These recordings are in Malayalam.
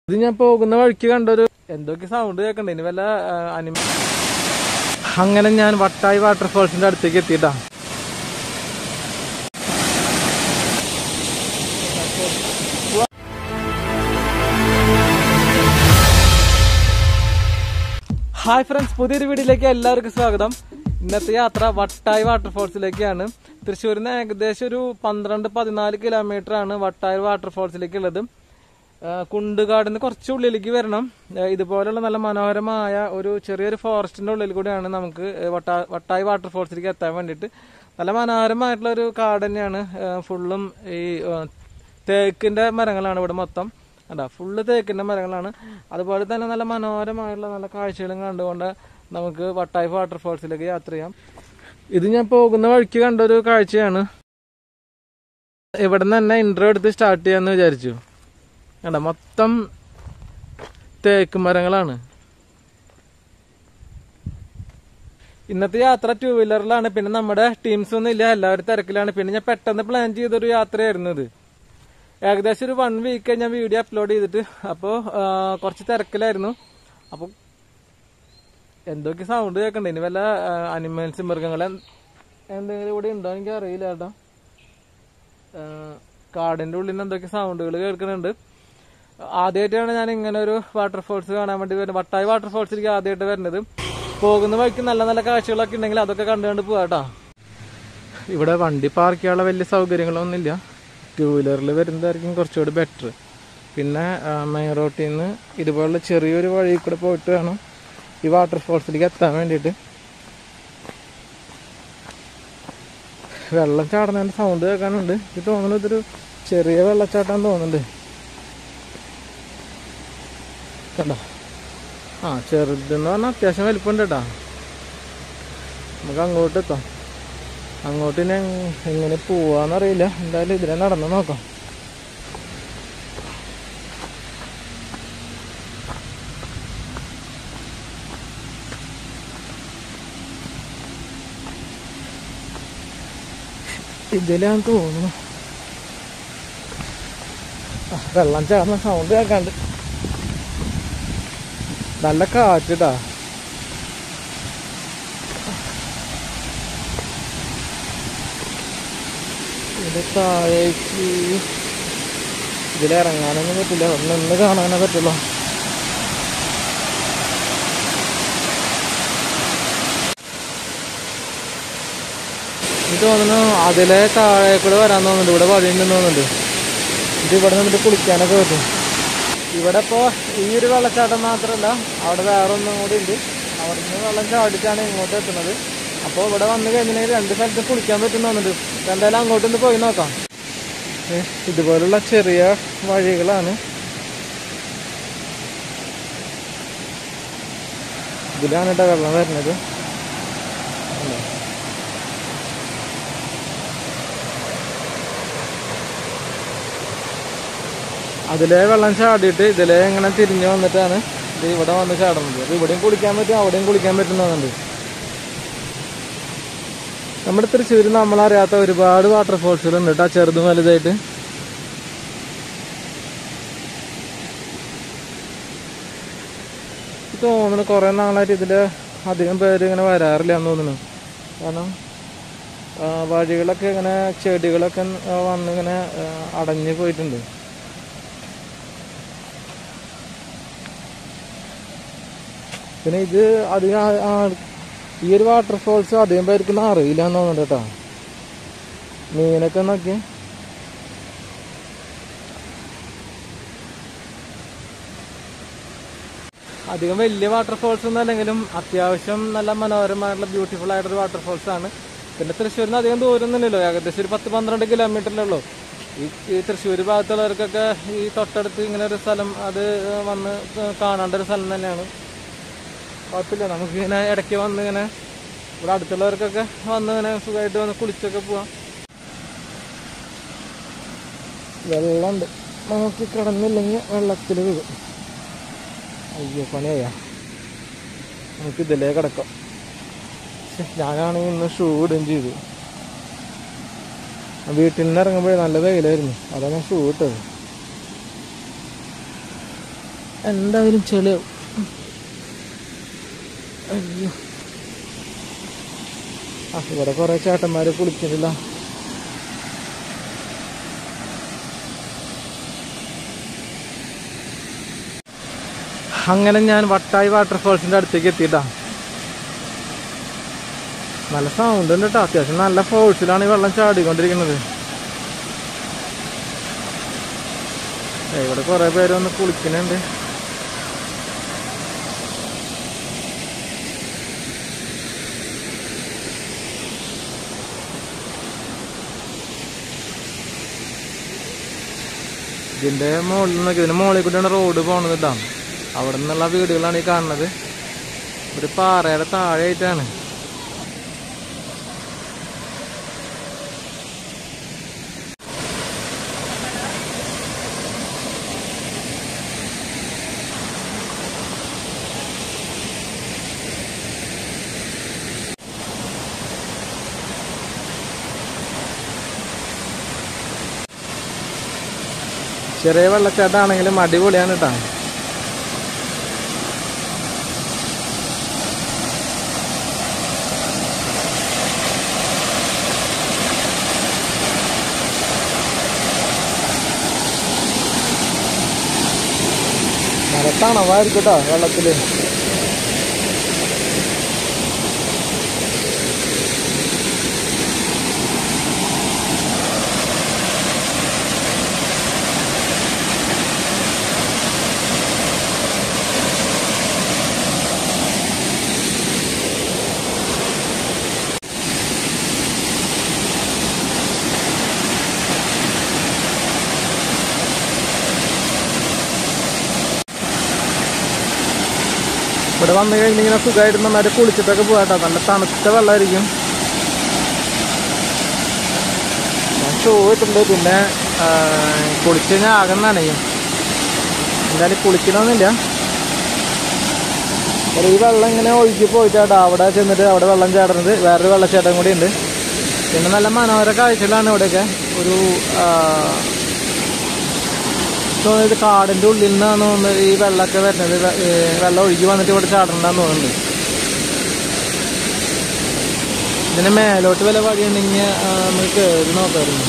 ഇത് ഞാൻ പോകുന്ന വഴിക്ക് കണ്ടൊരു എന്തൊക്കെ സൗണ്ട് കേൾക്കണ്ട ഇനി വല്ല അനിമ അങ്ങനെ ഞാൻ വട്ടായി വാട്ടർഫോൾസിന്റെ അടുത്തേക്ക് എത്തിയിട്ടാ ഹായ് ഫ്രണ്ട്സ് പുതിയൊരു വീഡിയോയിലേക്ക് എല്ലാവർക്കും സ്വാഗതം ഇന്നത്തെ യാത്ര വട്ടായി വാട്ടർഫോൾസിലേക്കാണ് തൃശ്ശൂരിൽ നിന്ന് ഏകദേശം ഒരു പന്ത്രണ്ട് പതിനാല് കിലോമീറ്റർ ആണ് വട്ടായി വാട്ടർഫോൾസിലേക്ക് ഉള്ളത് കുണ്ടുകാടിന് കുറച്ച് ഉള്ളിലേക്ക് വരണം ആ, ഇതുപോലുള്ള നല്ല മനോഹരമായ ഒരു ചെറിയൊരു ഫോറസ്റ്റിന്റെ ഉള്ളിൽ കൂടെയാണ് നമുക്ക് വട്ടാ വട്ടായി വാട്ടർഫോൾസിലേക്ക് എത്താൻ വേണ്ടിയിട്ട് നല്ല മനോഹരമായിട്ടുള്ള ഒരു കാട് തന്നെയാണ് ഫുള്ളും ഈ ആ, തേക്കിന്റെ മരങ്ങളാണ് ഇവിടെ മൊത്തം അതാ ഫുള്ള് തേക്കിന്റെ മരങ്ങളാണ് അതുപോലെ തന്നെ നല്ല മനോഹരമായിട്ടുള്ള നല്ല കാഴ്ചകളും കണ്ടുകൊണ്ട് നമുക്ക് വട്ടായി വാട്ടർഫോൾസിലേക്ക് യാത്ര ചെയ്യാം ഇത് ഞാൻ പോകുന്ന വഴിക്ക് കണ്ടൊരു കാഴ്ചയാണ് ഇവിടെ നിന്ന് തന്നെ ഇൻട്രോ എടുത്ത് സ്റ്റാർട്ട് ചെയ്യാന്ന് വിചാരിച്ചു കണ്ട മൊത്തം തേക്ക് മരങ്ങളാണ് ഇന്നത്തെ യാത്ര ടൂ വീലറിലാണ് പിന്നെ നമ്മുടെ ടീംസ് ഒന്നും ഇല്ല എല്ലാവരും തിരക്കിലാണ് പിന്നെ ഞാൻ പെട്ടെന്ന് പ്ലാൻ ചെയ്തൊരു യാത്രയായിരുന്നു ഇത് ഏകദേശം ഒരു വൺ വീക്ക് ഞാൻ വീഡിയോ അപ്ലോഡ് ചെയ്തിട്ട് അപ്പോൾ കുറച്ച് തിരക്കിലായിരുന്നു അപ്പോൾ എന്തൊക്കെ സൗണ്ട് കേൾക്കണ്ട ഇനി വല്ല അനിമൽസ് മൃഗങ്ങളെ എന്തെങ്കിലും ഇവിടെ ഉണ്ടോ എനിക്ക് അറിയില്ല കേട്ടോ ആ, കാടിന്റെ ഉള്ളിൽ നിന്ന് എന്തൊക്കെ സൗണ്ടുകൾ കേൾക്കുന്നുണ്ട് ആദ്യമായിട്ടാണ് ഞാൻ ഇങ്ങനെ ഒരു വാട്ടർഫോൾസ് കാണാൻ വേണ്ടി വരുന്നത് വട്ടായി വാട്ടർഫോൾസിലേക്ക് ആദ്യമായിട്ട് വരുന്നത് പോകുന്ന വഴിക്ക് നല്ല നല്ല കാഴ്ചകളൊക്കെ ഉണ്ടെങ്കിൽ അതൊക്കെ കണ്ടുകൊണ്ട് പോവാട്ടോ ഇവിടെ വണ്ടി പാർക്ക് ചെയ്യാനുള്ള വലിയ സൗകര്യങ്ങളൊന്നുമില്ല ടൂ വീലറിൽ വരുന്നതായിരിക്കും കുറച്ചുകൂടി ബെറ്റർ പിന്നെ മെയിൻ റോട്ടിൽ നിന്ന് ഇതുപോലുള്ള ചെറിയൊരു വഴി കൂടെ പോയിട്ട് വേണം ഈ വാട്ടർഫോൾസിലേക്ക് എത്താൻ വേണ്ടിയിട്ട് വെള്ളം ചാടുന്നതിന്റെ സൗണ്ട് കേൾക്കാനുണ്ട് ഇത് തോന്നുന്നു ഇതൊരു ചെറിയ വെള്ളച്ചാട്ടം തോന്നുന്നുണ്ട് കണ്ടോ ആ ചെറുതെന്ന് പറഞ്ഞാൽ അത്യാവശ്യം വലിപ്പമുണ്ട് കേട്ടോ നമുക്ക് അങ്ങോട്ട് എത്താം അങ്ങോട്ട് ഇനി എങ്- എങ്ങനെ പോവാന്നറിയില്ല എന്തായാലും ഇതിലെ നടന്ന് നോക്കാം ഇതിലാന്ന് തോന്നുന്നു ആ, വെള്ളം ചാടുന്ന സൗണ്ട് കേൾക്കാണ്ട് നല്ല കാറ്റിട്ടാ ഇത് താഴേക്ക് ഇതിലിറങ്ങാനൊന്നും പറ്റില്ല അവിടെ നിന്ന് കാണാനേ പറ്റുള്ളൂ എനിക്ക് തോന്നുന്നു അതിലെ താഴെ കൂടെ വരാൻ തോന്നുന്നുണ്ട് ഇവിടെ വഴി ഉണ്ടെന്ന് തോന്നുന്നുണ്ട് ഇത് ഇവിടെ നിന്നിട്ട് കുളിക്കാനൊക്കെ പറ്റും ഇവിടെ ഇപ്പോൾ ഈ ഒരു വെള്ളച്ചാട്ടം മാത്രമല്ല അവിടെ വേറെ ഒന്നും കൂടി ഉണ്ട് അവിടെ നിന്ന് വെള്ളം ചാടിച്ചാണ് ഇങ്ങോട്ട് എത്തുന്നത് അപ്പോൾ ഇവിടെ വന്ന് കഴിഞ്ഞിട്ടുണ്ടെങ്കിൽ രണ്ട് സ്ഥലത്ത് കുളിക്കാൻ പറ്റും തോന്നുന്നുണ്ട് ഇപ്പൊ എന്തായാലും അങ്ങോട്ടൊന്ന് പോയി നോക്കാം ഏ, ഇതുപോലുള്ള ചെറിയ വഴികളാണ് ഇതിലാണ് കേട്ടോ വെള്ളം വരുന്നത് കണ്ടോ? അതിലെ വെള്ളം ചാടിയിട്ട് ഇതിലെ ഇങ്ങനെ തിരിഞ്ഞു വന്നിട്ടാണ് ഇത് ഇവിടെ വന്ന് ചാടുന്നത് അപ്പൊ ഇവിടെയും കുളിക്കാൻ പറ്റും അവിടെയും കുളിക്കാൻ പറ്റുന്നുണ്ട് നമ്മുടെ തൃശ്ശൂർ നമ്മളറിയാത്ത ഒരുപാട് വാട്ടർഫോൾസുകൾ ഉണ്ട് കേട്ടോ ചെറുതും വലുതായിട്ട് എനിക്ക് തോന്നുന്നു കുറെ നാളായിട്ട് ഇതില് അധികം പേര് ഇങ്ങനെ വരാറില്ല എന്ന് തോന്നുന്നു കാരണം ആ, വഴികളൊക്കെ ഇങ്ങനെ ചെടികളൊക്കെ ആ, വന്ന് ഇങ്ങനെ ആ, അടഞ്ഞു പോയിട്ടുണ്ട് പിന്നെ ഇത് അധികം ആ- ആ- ഈ ഒരു വാട്ടർഫോൾസ് അധികം പേർക്കൊന്നും അറിയില്ല എന്ന് തോന്നുന്നുണ്ട് കേട്ടോ മീനൊക്കെ നോക്കി അധികം വലിയ വാട്ടർഫോൾസ് ഒന്നും അല്ലെങ്കിലും അത്യാവശ്യം നല്ല മനോഹരമായിട്ടുള്ള ബ്യൂട്ടിഫുൾ ആയിട്ടൊരു വാട്ടർഫോൾസ് ആണ് പിന്നെ തൃശ്ശൂരിന് അധികം ദൂരമൊന്നുമില്ലല്ലോ ഏകദേശം ഒരു പത്ത് പന്ത്രണ്ട് കിലോമീറ്ററിലേ ഉള്ളൂ ഈ ഈ തൃശ്ശൂർ ഭാഗത്തുള്ളവർക്കൊക്കെ ഈ തൊട്ടടുത്ത് ഇങ്ങനെ ഒരു സ്ഥലം അത് വന്ന് കാണേണ്ട ഒരു സ്ഥലം തന്നെയാണ് കുഴപ്പമില്ല നമുക്ക് ഇങ്ങനെ ഇടയ്ക്ക് വന്ന് ഇങ്ങനെ ഇവിടെ അടുത്തുള്ളവർക്കൊക്കെ വന്ന് ഇങ്ങനെ സുഖമായിട്ട് വന്ന് കുളിച്ചൊക്കെ പോവാം വെള്ളമുണ്ട് നോക്കി കിടന്നില്ലെങ്കിൽ വെള്ളത്തിൽ വീഴും അയ്യോ പണിയാ നമുക്ക് ഇതിലേ കിടക്കാം ശ്ശെ, ഞാനാണെങ്കിൽ ഇന്ന് ഷൂ ഇടുകയും ചെയ്തു വീട്ടിൽ നിന്ന് ഇറങ്ങുമ്പോഴേ നല്ല വെയിലായിരുന്നു അതാണ് ഞാൻ ഷൂ ഇട്ടത് എന്തായാലും ചെളിയാവും അയ്യോ ആ ഇവിടെ കുറെ ചേട്ടന്മാര് കുളിക്കുന്നില്ല അങ്ങനെ ഞാൻ വട്ടായി വാട്ടർഫോൾസിന്റെ അടുത്തേക്ക് എത്തിയിട്ടാ നല്ല സൗണ്ട് ഉണ്ട് കേട്ടോ അത്യാവശ്യം നല്ല ഫോഴ്സിലാണ് ഈ വെള്ളം ചാടിക്കൊണ്ടിരിക്കുന്നത് ഏ, ഇവിടെ കുറെ പേര് വന്ന് കുളിക്കുന്നുണ്ട് ഇതിന്റെ മുകളിൽ നോക്കി ഇതിന്റെ മുകളിൽ കൂടിയാണ് റോഡ് പോണത് ഇതാ അവിടെ നിന്നുള്ള വീടുകളാണ് ഈ കാണുന്നത് ഒരു പാറയുടെ താഴെയായിട്ടാണ് ചെറിയ വെള്ളച്ചാട്ടമാണെങ്കിലും അടിപൊളിയാണ് കേട്ടോ നല്ല തണവായിരിക്കും കേട്ടോ വെള്ളത്തില് ഇവിടെ വന്നു കഴിഞ്ഞ് ഇങ്ങനെ സുഖമായിട്ട് നന്നായിട്ട് കുളിച്ചിട്ടൊക്കെ പോകാട്ടോ നല്ല തണുത്ത വെള്ളമായിരിക്കും ഞാൻ ചോദിച്ചിട്ടുണ്ട് പിന്നെ ആ, കുളിച്ച് കഴിഞ്ഞാൽ ആകെ നനയും എന്തായാലും കുളിക്കണമെന്നില്ല അപ്പോൾ ഈ വെള്ളം ഇങ്ങനെ ഒഴുകി പോയിട്ടാട്ടോ അവിടെ ചെന്നിട്ട് അവിടെ വെള്ളം ചാടുന്നത് വേറൊരു വെള്ളച്ചാട്ടം കൂടി ഉണ്ട് പിന്നെ നല്ല മനോഹര കാഴ്ചകളാണ് ഇവിടെയൊക്കെ ഒരു ആ, തോന്നുന്നത് കാടിന്റെ ഉള്ളിൽ നിന്നാണ് തോന്നുന്നത് ഈ വെള്ളമൊക്കെ വരുന്നത് വെ- ഏ, വെള്ളം ഒഴുകി വന്നിട്ട് ഇവിടെ ചാടണ്ടെന്ന് തോന്നുന്നുണ്ട് ഇതിന് മേലോട്ട് വല്ല വഴിയുണ്ടെങ്കിൽ ആ, നമുക്ക് കയറി നോക്കാമായിരുന്നു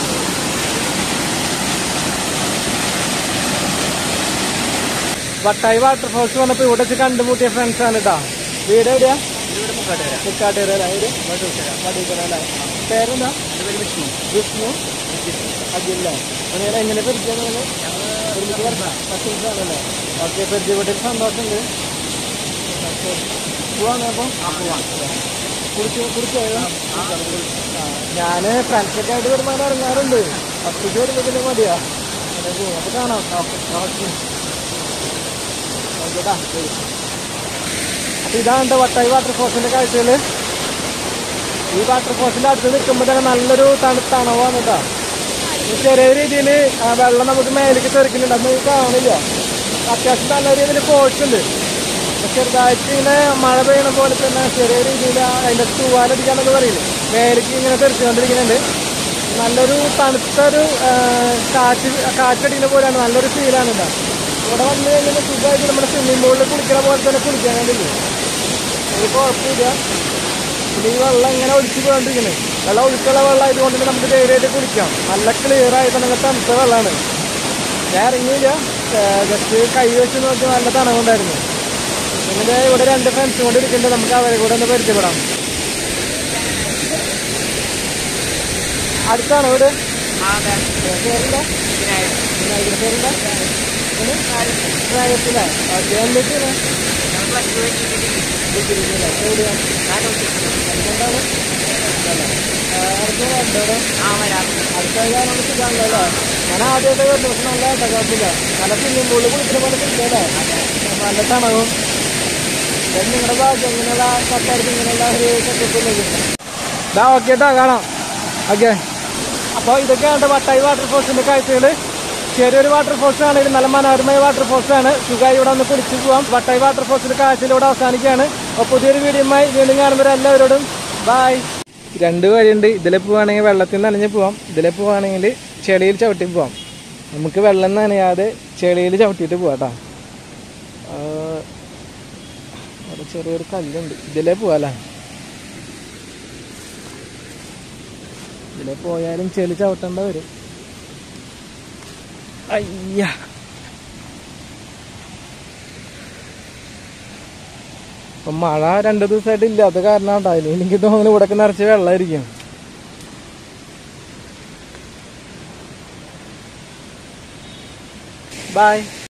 വട്ടായി വാട്ടർഫോൾസ് വന്നപ്പോ ഇവിടെ വെച്ച് കണ്ടുമുട്ടിയ ഫ്രണ്ട്സ് ആണ് കേട്ടോ വീട് എവിടെയാ മുക്കാട്ടുകര അല്ലേ വീട് വടൂക്കര അല്ലേ പേരെന്താ വിഷ്ണു അജില്ല അങ്ങനെ എങ്ങനെ പരിചയം നിങ്ങള്? ഒരുമിച്ച് വരണ? കസിൻസ് ആണല്ലേ ഓക്കെ പരിചയപ്പെട്ടിട്ട് സന്തോഷമുണ്ട് പോവാണ് അപ്പം കുടിച്ചു കുടിച്ചോ ഞാന് ഫ്രണ്ട്സൊക്കെ ആയിട്ട് വരുമ്പോൾ ഇറങ്ങാറുണ്ട് ഒറ്റയ്ക്ക് വരുമ്പോൾ പിന്നെ മതിയാ അങ്ങനെ പോകും അപ്പൊ കാണാം ഓക്കെ ഓക്കേട്ടാ ശരി അപ്പൊ ഇതാണ് വട്ടായി വാട്ടർഫോൾസിന്റെ കാഴ്ചകള് ഈ വാട്ടർഫോൾസിന്റെ അടുത്ത് നിൽക്കുമ്പോൾ തന്നെ നല്ലൊരു തണു തണവാണ് കേട്ടോ ഈ ചെറിയ രീതിയിൽ വെള്ളം നമുക്ക് മേലേക്ക് തെറിക്കുന്നുണ്ട് അത് നമുക്ക് കാണില്ല അത്യാവശ്യം നല്ല രീതിയിൽ ഫോഴ്സ് ഉണ്ട് അപ്പൊ ചെറുതായിട്ട് ഇങ്ങനെ മഴ പെയ്യണ പോലെ തന്നെ ചെറിയ രീതിയിൽ അതിന്റെ തൂവാലടിക്കാന്നൊക്കെ പറയില്ലേ മേലേക്ക് ഇങ്ങനെ തെറിച്ചുകൊണ്ടിരിക്കുന്നുണ്ട് നല്ലൊരു തണുത്തൊരു ആ, കാറ്റ് കാറ്റടിക്കുന്ന പോലെയാണ് നല്ലൊരു ഫീലാണ് കേട്ടോ ഇവിടെ വന്നു കഴിഞ്ഞാൽ സുഖമായിട്ട് നമ്മുടെ സ്വിമ്മിംഗ് പൂളിൽ കുളിക്കണ പോലെ തന്നെ കുളിക്കാൻ വേണ്ടിയില്ലേ ഒരു കുഴപ്പമില്ല പിന്നെ ഈ വെള്ളം ഇങ്ങനെ ഒഴിച്ചു പോകൊണ്ടിരിക്കുന്നത് വെള്ളം ഒഴുക്കുള്ള വെള്ളം ആയതുകൊണ്ട് തന്നെ നമുക്ക് ധൈര്യമായിട്ട് കുടിക്കാം നല്ല ക്ലിയർ ആയിട്ട് നല്ല തണുത്ത വെള്ളമാണ് ഞാൻ ഇറങ്ങിയില്ല ജസ്റ്റ് കൈ വെച്ച് നോക്കി നല്ല തണവുണ്ടായിരുന്നു പിന്നെ ഇവിടെ രണ്ട് ഫ്രണ്ട്സും കൂടി ഇരിക്കുന്നുണ്ട് നമുക്ക് അവരെ കൂടെ ഒന്ന് പരിചയപ്പെടാം അടുത്താണോ ഇവിടെ പേരെന്താ വിനായകന്റെ പേരെന്താ പ്രായത്തിലാ ഓക്കെ എന്തൊക്കെയാണ് ഡിഗ്രിയിലല്ലേ എവിടെയാണ് എന്താണ് അടുത്ത ഉണ്ടോ അടുത്ത ഞാനോട് സുഖാണല്ലോ അല്ലേ ഞാൻ ആദ്യമായിട്ട് വരുന്നു പക്ഷെ നല്ല കേട്ടോ കുഴപ്പമില്ല നല്ല സ്വിമ്മിംഗ് പൂളിൽ കുളിക്കുന്ന പോലെ കുളിക്കല്ലേ നല്ല തണവും ഇത് നിങ്ങളുടെ ഭാഗ്യം ഇങ്ങനെയുള്ള കട്ടടുത്ത് ഇങ്ങനെയുള്ള ഒരു സെറ്റപ്പിലേക്ക് ഇതാ ഓക്കെ കേട്ടോ കാണാം ഓക്കെ അപ്പോൾ ഇതൊക്കെയാണ് വട്ടായി വാട്ടർഫോൾസിന്റെ കാഴ്ചകൾ ചെറിയൊരു വാട്ടർഫോൾസ് ആണെങ്കിലും നല്ല മനോഹരമായ വാട്ടർഫോൾസ് ആണ് സുഖമായി ഇവിടെ ഒന്ന് കുളിച്ചു പോവാം വട്ടായി വാട്ടർഫോൾസിന്റെ കാഴ്ചയിൽ ഇവിടെ അവസാനിക്കുകയാണ് അപ്പോൾ പുതിയൊരു വീഡിയോയുമായി വീണ്ടും കാണുമ്പോൾ എല്ലാവരോടും ബായ് രണ്ട് വഴിയുണ്ട് ഇതിലെ പോവുകയാണെങ്കിൽ വെള്ളത്തിൽ നനഞ്ഞ് പോവാം ഇതിലെ പോവുകയാണെങ്കിൽ ചെളിയിൽ ചവിട്ടി പോവാം നമുക്ക് വെള്ളം നനയാതെ ചെളിയിൽ ചവിട്ടിയിട്ട് പോവാം കേട്ടോ ആ, അവിടെ ചെറിയൊരു കല്ലുണ്ട് ഇതിലേ പോവാല്ലേ ഇതിലേ പോയാലും ചെളി ചവിട്ടേണ്ട വരും അയ്യ ഇപ്പൊ മഴ രണ്ടു ദിവസമായിട്ട് ഇല്ലാത്ത കാരണം ഉണ്ടായില്ല എനിക്ക് തോന്നുന്നു ഇവിടെ നിറച്ച് വെള്ളമായിരിക്കും ബൈ